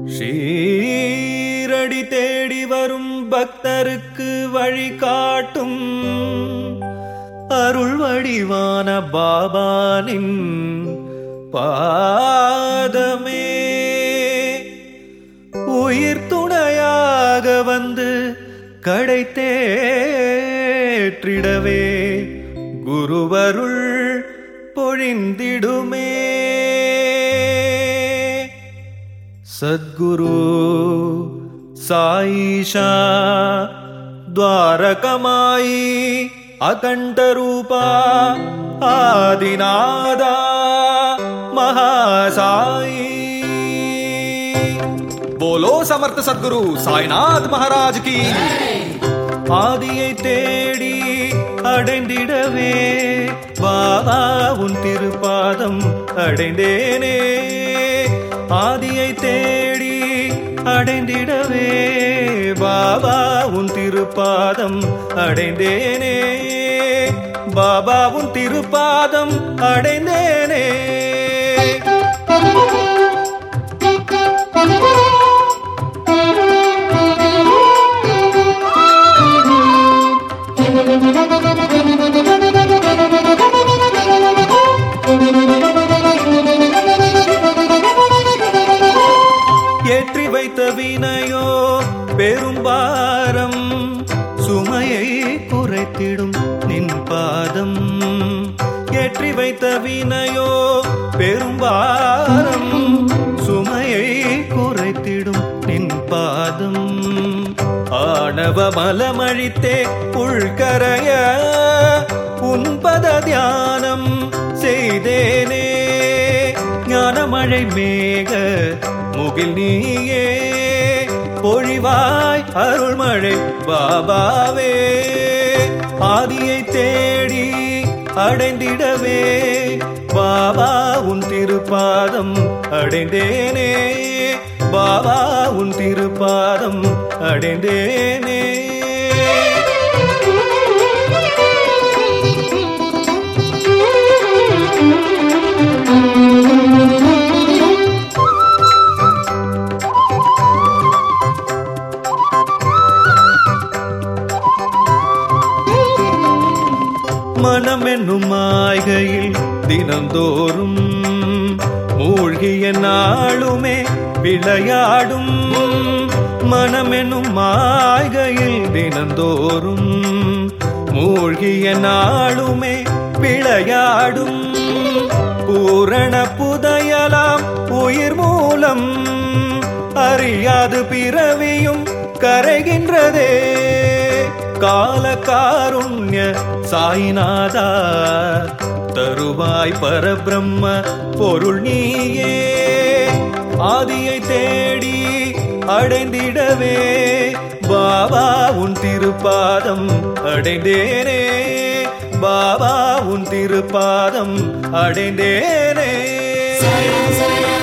ஷீரடி தேடி வரும் பக்தருக்கு வழிகாட்டும் அருள் வடிவான பாபானின் பாதமே உயிர் துணையாக வந்து கடை தேற்றிடவே குருவருள் பொழிந்திடுமே சத்குரு சாயிஷா द्वारकमायी अकण्ठरूपा आदिनादा महासाई बोलो समर्थ सद्गुरु साईनाथ महाराज की ஆதியை தேடி அடைந்திடவே பாபா உன் திருப்பாதம் அடைந்தேனே ஆதியை தேடி அடைந்திடவே பாபா உன் திருப்பாதம் அடைந்தேனே பாபா உன் திருப்பாதம் அடைந்தேனே ஏற்றி வைத்த வினையோ பெரும்பாரம் சுமையை குறைத்திடும் நின் பாதம் ஏற்றி வைத்த வினையோ பெரும்பாரம் சுமையை குறைத்திடும் நின் பாதம் ஆணவ மலமழித்தே உள்கரைய உன்பத தியானம் செய்தேனே ஞானமழை மேக முகில் நீயே பொழிவாய் அருள்மழை பாபாவே ஆதியை தேடி அடைந்திடவே பாபா உன் திருப்பாதம் அடைந்தேனே பாபா உன் திருப்பாதம் அடைந்தேனே மனமென்னும் மாய்கையில் தினந்தோறும் மூழ்கிய நாளுமே விளையாடும் மனமென்னும் மாய்கையில் தினந்தோறும் மூழ்கிய நாளுமே விளையாடும் பூரண புதையலாம் உயிர் மூலம் அறியாது பிறவியும் கரைகின்றதே கால காருண்ய சாய்நாதா தருவாய் பரபிரம்ம பொருள் நீயே ஆதியை தேடி அடைந்திடவே பாபா உன் திருப்பாதம் அடைந்தேனே பாபா உன் திருப்பாதம் அடைந்தேனே சரணம் சரணம்